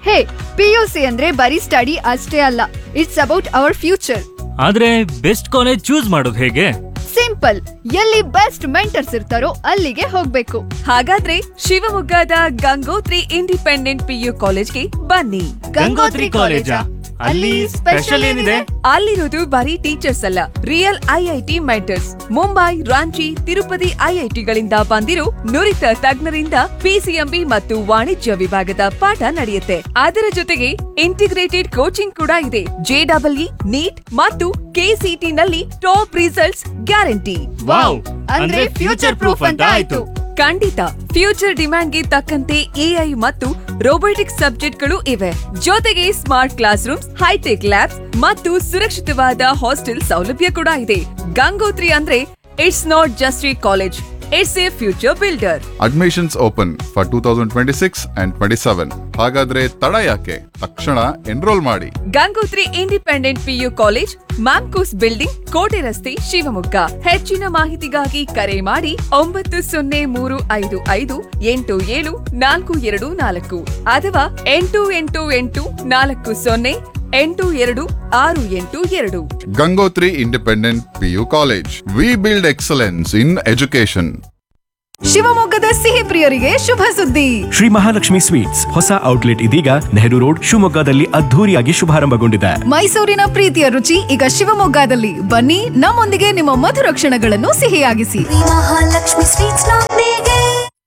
ಹೇ PUC ಅಂದ್ರೆ ಬರೀ study ಅಷ್ಟೇ ಅಲ್ಲ ಇಟ್ಸ್ ಅಬೌಟ್ ಅವರ್ ಫ್ಯೂಚರ್ ಆದ್ರೆ ಬೆಸ್ಟ್ ಕಾಲೇಜ್ ಚೂಸ್ ಮಾಡೋದು ಹೇಗೆ ಸಿಂಪಲ್ ಎಲ್ಲಿ ಬೆಸ್ಟ್ ಮೆಂಟರ್ಸ್ ಇರ್ತಾರೋ ಅಲ್ಲಿಗೆ ಹೋಗ್ಬೇಕು ಹಾಗಾದ್ರೆ ಶಿವಮೊಗ್ಗದ ಗಂಗೋತ್ರಿ ಇಂಡಿಪೆಂಡೆಂಟ್ ಪಿಯು ಕಾಲೇಜ್ಗೆ ಬನ್ನಿ ಗಂಗೋತ್ರಿ ಕಾಲೇಜಾ? ಅಲ್ಲಿ ಸ್ಪೆಷಲ್ ಏನಿದೆ? ಅಲ್ಲಿರೋದು ಬರೀ ಟೀಚರ್ಸ್ ಅಲ್ಲ real IIT mentors Mumbai Ranchi Tirupati ಐಐಟಿಗಳಿಂದ ಬಂದಿರೋ ನುರಿತ ತಜ್ಞರಿಂದ ಪಿಸಿಎಂಬಿ ಮತ್ತು ವಾಣಿಜ್ಯ ವಿಭಾಗದ ಪಾಠ ನಡೆಯುತ್ತೆ ಅದರ ಜೊತೆಗೆ ಇಂಟಿಗ್ರೇಟೆಡ್ ಕೋಚಿಂಗ್ ಕೂಡ ಇದೆ ಜೆಡಬ್ಲ್ಇ ನೀಟ್ ಮತ್ತು ಕೆಸಿಟಿ ನಲ್ಲಿ ಟಾಪ್ ರಿಸಲ್ಟ್ಸ್ ಗ್ಯಾರಂಟಿ ವಾವ್ ಅಂದ್ರೆ ಫ್ಯೂಚರ್ ಪ್ರೂಫ್ ಅಂತ ಆಯ್ತು ಖಂಡಿತ ಫ್ಯೂಚರ್ ಡಿಮ್ಯಾಂಡ್ಗೆ ತಕ್ಕಂತೆ ಎಐ ಮತ್ತು ರೋಬೋಟಿಕ್ಸ್ ಸಬ್ಜೆಕ್ಟ್ಗಳು ಇವೆ ಜೊತೆಗೆ smart class rooms hitech labs ಮತ್ತು ಸುರಕ್ಷಿತವಾದ ಹಾಸ್ಟೆಲ್ ಸೌಲಭ್ಯ ಕೂಡ ಇದೆ ಗಂಗೋತ್ರಿ ಅಂದ್ರೆ it's not just a college it's a future builder admissions open for two thousand twenty six and twenty seven ಹಾಗಾದ್ರೆ ತಡ ಯಾಕೆ ತಕ್ಷಣ ಎನ್ರೋಲ್ ಮಾಡಿ Gangotri independent PU college MAMCOS building ಕೋಟೆ ರಸ್ತೆ ಶಿವಮೊಗ್ಗ ಹೆಚ್ಚಿನ ಮಾಹಿತಿಗಾಗಿ ಕರೆ ಮಾಡಿ ಒಂಬತ್ತು ಸೊನ್ನೆ ಮೂರು ಐದು ಐದು ಎಂಟು ಏಳು ನಾಲ್ಕು ಎರಡು ನಾಲ್ಕು ಅಥವಾ ಎಂಟು ಎಂಟು ಎಂಟು ನಾಲ್ಕು ಸೊನ್ನೆ ಎಂಟು ಎರಡು ಆರು ಎಂಟು ಎರಡು Gangotri independent PU college we build excellence in education ಶಿವಮೊಗ್ಗದ ಸಿಹಿ ಪ್ರಿಯರಿಗೆ ಶುಭ ಸುದ್ದಿ ಶ್ರೀ ಮಹಾಲಕ್ಷ್ಮಿ ಸ್ವೀಟ್ಸ್ ಹೊಸ ಔಟ್ಲೆಟ್ ಇದೀಗ ನೆಹರು ರೋಡ್ ಶಿವಮೊಗ್ಗದಲ್ಲಿ ಅದ್ಧೂರಿಯಾಗಿ ಶುಭಾರಂಭಗೊಂಡಿದೆ ಮೈಸೂರಿನ ಪ್ರೀತಿಯ ರುಚಿ ಈಗ ಶಿವಮೊಗ್ಗದಲ್ಲಿ ಬನ್ನಿ ನಮ್ಮೊಂದಿಗೆ ನಿಮ್ಮ ಮಧುರ ಕ್ಷಣಗಳನ್ನು ಸಿಹಿಯಾಗಿಸಿ ಮಹಾಲಕ್ಷ್ಮಿ ಸ್ವೀಟ್ಸ್ ನೊಂದಿಗೆ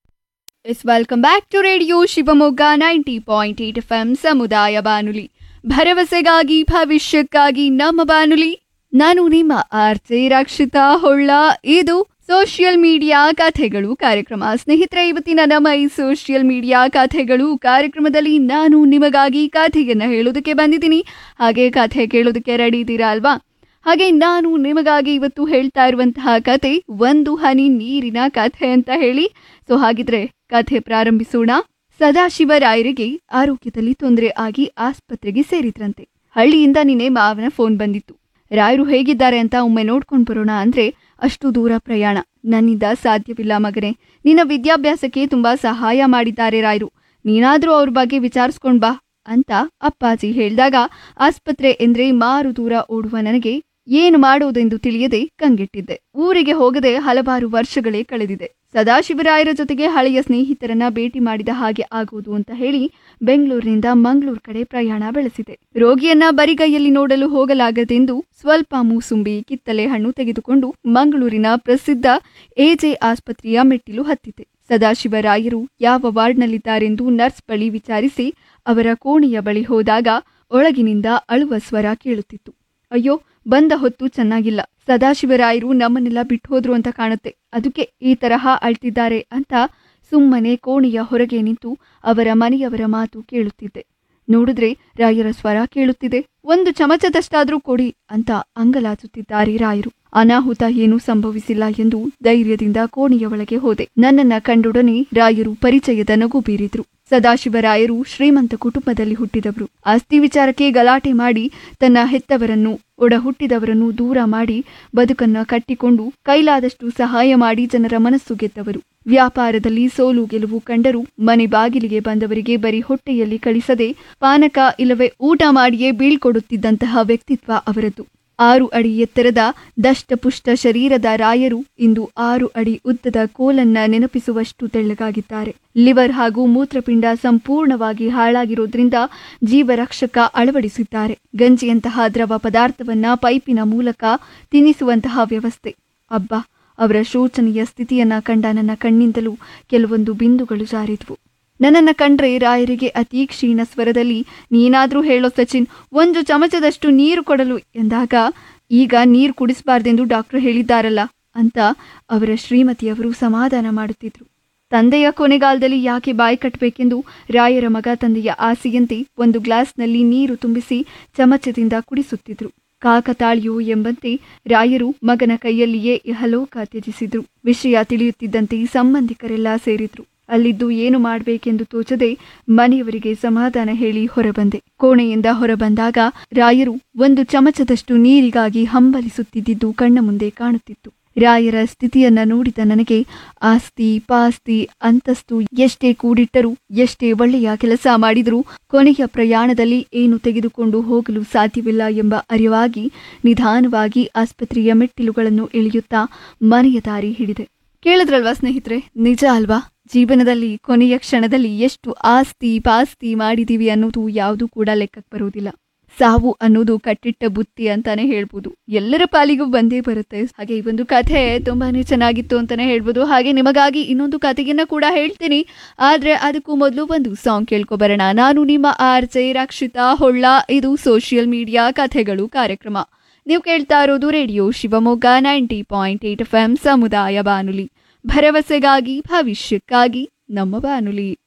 yes welcome back to radio Shivamogga ninety point eight F M ಸಮುದಾಯ ಬಾನುಲಿ ಭರವಸೆಗಾಗಿ ಭವಿಷ್ಯಕ್ಕಾಗಿ ನಮ್ಮ ಬಾನುಲಿ ನಾನು ನಿಮ್ಮ ಆರ್ಜೆ ರಕ್ಷಿತಾ ಹೊಳ್ಳ ಇದು ಸೋಷಿಯಲ್ ಮೀಡಿಯಾ ಕಥೆಗಳು ಕಾರ್ಯಕ್ರಮ ಸ್ನೇಹಿತರೆ ಇವತ್ತಿನ ನಮ್ಮ ಈ ಸೋಷಿಯಲ್ ಮೀಡಿಯಾ ಕಥೆಗಳು ಕಾರ್ಯಕ್ರಮದಲ್ಲಿ ನಾನು ನಿಮಗಾಗಿ ಕಥೆಯನ್ನ ಹೇಳೋದಕ್ಕೆ ಬಂದಿದ್ದೀನಿ ಹಾಗೆ ಕಥೆ ಕೇಳೋದಕ್ಕೆ ರೆಡಿ ಇದ್ದೀರಾ ಅಲ್ವಾ ಹಾಗೆ ನಾನು ನಿಮಗಾಗಿ ಇವತ್ತು ಹೇಳ್ತಾ ಇರುವಂತಹ ಕತೆ ಒಂದು ಹನಿ ನೀರಿನ ಕಥೆ ಅಂತ ಹೇಳಿ ಸೊ ಹಾಗಿದ್ರೆ ಕಥೆ ಪ್ರಾರಂಭಿಸೋಣ ಸದಾಶಿವರಾಯರಿಗೆ ಆರೋಗ್ಯದಲ್ಲಿ ತೊಂದರೆ ಆಗಿ ಆಸ್ಪತ್ರೆಗೆ ಸೇರಿದ್ರಂತೆ ಹಳ್ಳಿಯಿಂದ ನಿನ್ನೆ ಮಾವನ ಫೋನ್ ಬಂದಿತ್ತು ರಾಯರು ಹೇಗಿದ್ದಾರೆ ಅಂತ ಒಮ್ಮೆ ನೋಡ್ಕೊಂಡು ಬರೋಣ ಅಂದ್ರೆ ಅಷ್ಟು ದೂರ ಪ್ರಯಾಣ ನನ್ನಿಂದ ಸಾಧ್ಯವಿಲ್ಲ ಮಗನೇ ನಿನ್ನ ವಿದ್ಯಾಭ್ಯಾಸಕ್ಕೆ ತುಂಬಾ ಸಹಾಯ ಮಾಡಿದ್ದಾರೆ ರಾಯರು ನೀನಾದ್ರೂ ಅವ್ರ ಬಗ್ಗೆ ವಿಚಾರಿಸ್ಕೊಂಡ್ ಬಾ ಅಂತ ಅಪ್ಪಾಜಿ ಹೇಳಿದಾಗ ಆಸ್ಪತ್ರೆ ಎಂದ್ರೆ ಮಾರು ದೂರ ಓಡುವ ನನಗೆ ಏನು ಮಾಡೋದೆಂದು ತಿಳಿಯದೆ ಕಂಗೆಟ್ಟಿದ್ದೆ ಊರಿಗೆ ಹೋಗದೆ ಹಲವಾರು ವರ್ಷಗಳೇ ಕಳೆದಿದೆ ಸದಾಶಿವರಾಯರ ಜೊತೆಗೆ ಹಳೆಯ ಸ್ನೇಹಿತರನ್ನ ಭೇಟಿ ಮಾಡಿದ ಹಾಗೆ ಆಗುವುದು ಅಂತ ಹೇಳಿ ಬೆಂಗಳೂರಿನಿಂದ ಮಂಗಳೂರು ಕಡೆ ಪ್ರಯಾಣ ಬೆಳೆಸಿದೆ ರೋಗಿಯನ್ನ ಬರಿಗೈಯಲ್ಲಿ ನೋಡಲು ಹೋಗಲಾಗದೆಂದು ಸ್ವಲ್ಪ ಮೂಸುಂಬಿ ಕಿತ್ತಲೆ ಹಣ್ಣು ತೆಗೆದುಕೊಂಡು ಮಂಗಳೂರಿನ ಪ್ರಸಿದ್ಧ ಎಜೆ ಆಸ್ಪತ್ರೆಯ ಮೆಟ್ಟಿಲು ಹತ್ತಿದೆ ಸದಾಶಿವರಾಯರು ಯಾವ ವಾರ್ಡ್ನಲ್ಲಿದ್ದಾರೆಂದು ನರ್ಸ್ ಬಳಿ ವಿಚಾರಿಸಿ ಅವರ ಕೋಣೆಯ ಬಳಿ ಹೋದಾಗ ಒಳಗಿನಿಂದ ಅಳುವ ಸ್ವರ ಕೇಳುತ್ತಿತ್ತು ಅಯ್ಯೋ ಬಂದ ಹೊತ್ತು ಚೆನ್ನಾಗಿಲ್ಲ ಸದಾಶಿವರಾಯರು ನಮ್ಮನ್ನೆಲ್ಲ ಬಿಟ್ಟು ಹೋದ್ರು ಅಂತ ಕಾಣುತ್ತೆ ಅದಕ್ಕೆ ಈ ತರಹ ಅಳ್ತಿದ್ದಾರೆ ಅಂತ ಸುಮ್ಮನೆ ಕೋಣೆಯ ಹೊರಗೆ ನಿಂತು ಅವರ ಮನೆಯವರ ಮಾತು ಕೇಳುತ್ತಿದ್ದೆ ನೋಡಿದ್ರೆ ರಾಯರ ಸ್ವರ ಕೇಳುತ್ತಿದೆ ಒಂದು ಚಮಚದಷ್ಟಾದ್ರೂ ಕೊಡಿ ಅಂತ ಅಂಗಲಾಚುತ್ತಿದ್ದಾರೆ ರಾಯರು ಅನಾಹುತ ಏನೂ ಸಂಭವಿಸಿಲ್ಲ ಎಂದು ಧೈರ್ಯದಿಂದ ಕೋಣೆಯ ಒಳಗೆ ಹೋದೆ ನನ್ನನ್ನ ಕಂಡೊಡನೆ ರಾಯರು ಪರಿಚಯದ ನಗು ಬೀರಿದ್ರು ಸದಾಶಿವರಾಯರು ಶ್ರೀಮಂತ ಕುಟುಂಬದಲ್ಲಿ ಹುಟ್ಟಿದವರು ಆಸ್ತಿ ವಿಚಾರಕ್ಕೆ ಗಲಾಟೆ ಮಾಡಿ ತನ್ನ ಹೆತ್ತವರನ್ನು ಒಡ ಹುಟ್ಟಿದವರನ್ನು ದೂರ ಮಾಡಿ ಬದುಕನ್ನ ಕಟ್ಟಿಕೊಂಡು ಕೈಲಾದಷ್ಟು ಸಹಾಯ ಮಾಡಿ ಜನರ ಮನಸ್ಸು ಗೆದ್ದವರು ವ್ಯಾಪಾರದಲ್ಲಿ ಸೋಲು ಗೆಲುವು ಕಂಡರೂ ಮನೆ ಬಾಗಿಲಿಗೆ ಬಂದವರಿಗೆ ಬರೀ ಹೊಟ್ಟೆಯಲ್ಲಿ ಕಳಿಸದೆ ಪಾನಕ ಇಲ್ಲವೇ ಊಟ ಮಾಡಿಯೇ ಬೀಳ್ಕೊಡುತ್ತಿದ್ದಂತಹ ವ್ಯಕ್ತಿತ್ವ ಅವರದ್ದು ಆರು ಅಡಿ ಎತ್ತರದ ದಷ್ಟಪುಷ್ಟ ಶರೀರದ ರಾಯರು ಇಂದು ಆರು ಅಡಿ ಉದ್ದದ ಕೋಲನ್ನ ನೆನಪಿಸುವಷ್ಟು ತೆಳ್ಳಗಾಗಿದ್ದಾರೆ ಲಿವರ್ ಹಾಗೂ ಮೂತ್ರಪಿಂಡ ಸಂಪೂರ್ಣವಾಗಿ ಹಾಳಾಗಿರೋದ್ರಿಂದ ಜೀವರಕ್ಷಕ ಅಳವಡಿಸಿದ್ದಾರೆ ಗಂಜಿಯಂತಹ ದ್ರವ ಪದಾರ್ಥವನ್ನ ಪೈಪಿನ ಮೂಲಕ ತಿನ್ನಿಸುವಂತಹ ವ್ಯವಸ್ಥೆ ಅಬ್ಬಾ ಅವರ ಶೋಚನೀಯ ಸ್ಥಿತಿಯನ್ನ ಕಂಡ ನನ್ನ ಕಣ್ಣಿಂದಲೂ ಕೆಲವೊಂದು ಬಿಂದುಗಳು ಜಾರಿದ್ವು ನನ್ನನ್ನ ಕಂಡ್ರೆ ರಾಯರಿಗೆ ಅತಿ ಕ್ಷೀಣ ಸ್ವರದಲ್ಲಿ ನೀನಾದ್ರೂ ಹೇಳೋ ಸಚಿನ್ ಒಂದು ಚಮಚದಷ್ಟು ನೀರು ಕೊಡಲು ಎಂದಾಗ ಈಗ ನೀರು ಕುಡಿಸಬಾರ್ದೆಂದು ಡಾಕ್ಟರ್ ಹೇಳಿದ್ದಾರಲ್ಲ ಅಂತ ಅವರ ಶ್ರೀಮತಿಯವರು ಸಮಾಧಾನ ಮಾಡುತ್ತಿದ್ರು ತಂದೆಯ ಕೊನೆಗಾಲದಲ್ಲಿ ಯಾಕೆ ಬಾಯಿ ಕಟ್ಟಬೇಕೆಂದು ರಾಯರ ಮಗ ತಂದೆಯ ಆಸೆಯಂತೆ ಒಂದು ಗ್ಲಾಸ್ನಲ್ಲಿ ನೀರು ತುಂಬಿಸಿ ಚಮಚದಿಂದ ಕುಡಿಸುತ್ತಿದ್ರು ಕಾಕತಾಳಿಯೋ ಎಂಬಂತೆ ರಾಯರು ಮಗನ ಕೈಯಲ್ಲಿಯೇ ಇಹಲೋಕ ತ್ಯಜಿಸಿದ್ರು ವಿಷಯ ತಿಳಿಯುತ್ತಿದ್ದಂತೆ ಸಂಬಂಧಿಕರೆಲ್ಲ ಸೇರಿದ್ರು ಅಲ್ಲಿದ್ದು ಏನು ಮಾಡಬೇಕೆಂದು ತೋಚದೆ ಮನೆಯವರಿಗೆ ಸಮಾಧಾನ ಹೇಳಿ ಹೊರಬಂದೆ ಕೋಣೆಯಿಂದ ಹೊರಬಂದಾಗ ರಾಯರು ಒಂದು ಚಮಚದಷ್ಟು ನೀರಿಗಾಗಿ ಹಂಬಲಿಸುತ್ತಿದ್ದುದು ಕಣ್ಣ ಮುಂದೆ ಕಾಣುತ್ತಿತ್ತು ರಾಯರ ಸ್ಥಿತಿಯನ್ನ ನೋಡಿದ ನನಗೆ ಆಸ್ತಿ ಪಾಸ್ತಿ ಅಂತಸ್ತು ಎಷ್ಟೇ ಕೂಡಿಟ್ಟರೂ ಎಷ್ಟೇ ಒಳ್ಳೆಯ ಕೆಲಸ ಮಾಡಿದರೂ ಕೊನೆಯ ಪ್ರಯಾಣದಲ್ಲಿ ಏನು ತೆಗೆದುಕೊಂಡು ಹೋಗಲು ಸಾಧ್ಯವಿಲ್ಲ ಎಂಬ ಅರಿವಾಗಿ ನಿಧಾನವಾಗಿ ಆಸ್ಪತ್ರೆಯ ಮೆಟ್ಟಿಲುಗಳನ್ನು ಇಳಿಯುತ್ತಾ ಮನೆಯ ದಾರಿ ಹಿಡಿದೆ ಕೇಳಿದ್ರಲ್ವಾ ಸ್ನೇಹಿತರೆ ನಿಜ ಅಲ್ವಾ ಜೀವನದಲ್ಲಿ ಕೊನೆಯ ಕ್ಷಣದಲ್ಲಿ ಎಷ್ಟು ಆಸ್ತಿ ಪಾಸ್ತಿ ಮಾಡಿದೀವಿ ಅನ್ನೋದು ಯಾವುದು ಕೂಡ ಲೆಕ್ಕಕ್ಕೆ ಬರುವುದಿಲ್ಲ ಸಾವು ಅನ್ನೋದು ಕಟ್ಟಿಟ್ಟ ಬುತ್ತಿ ಅಂತಾನೆ ಹೇಳ್ಬೋದು ಎಲ್ಲರ ಪಾಲಿಗೂ ಬಂದೇ ಬರುತ್ತೆ ಹಾಗೆ ಈ ಒಂದು ಕಥೆ ತುಂಬಾನೇ ಚೆನ್ನಾಗಿತ್ತು ಅಂತಾನೆ ಹೇಳ್ಬೋದು ಹಾಗೆ ನಿಮಗಾಗಿ ಇನ್ನೊಂದು ಕಥೆಯನ್ನ ಕೂಡ ಹೇಳ್ತೀನಿ ಆದ್ರೆ ಅದಕ್ಕೂ ಮೊದಲು ಒಂದು ಸಾಂಗ್ ಕೇಳ್ಕೊಬರೋಣ ನಾನು ನಿಮ್ಮ ಆರ್ ಜೆ ರಕ್ಷಿತಾ ಹೊಳ್ಳ ಇದು ಸೋಷಿಯಲ್ ಮೀಡಿಯಾ ಕಥೆಗಳು ಕಾರ್ಯಕ್ರಮ ನೀವು ಕೇಳ್ತಾ ಇರೋದು radio Shivamogga ninety point eight F M ಸಮುದಾಯ ಬಾನುಲಿ ಭರವಸೆಗಾಗಿ ಭವಿಷ್ಯಕ್ಕಾಗಿ ನಮ್ಮ ಬಾನುಲಿ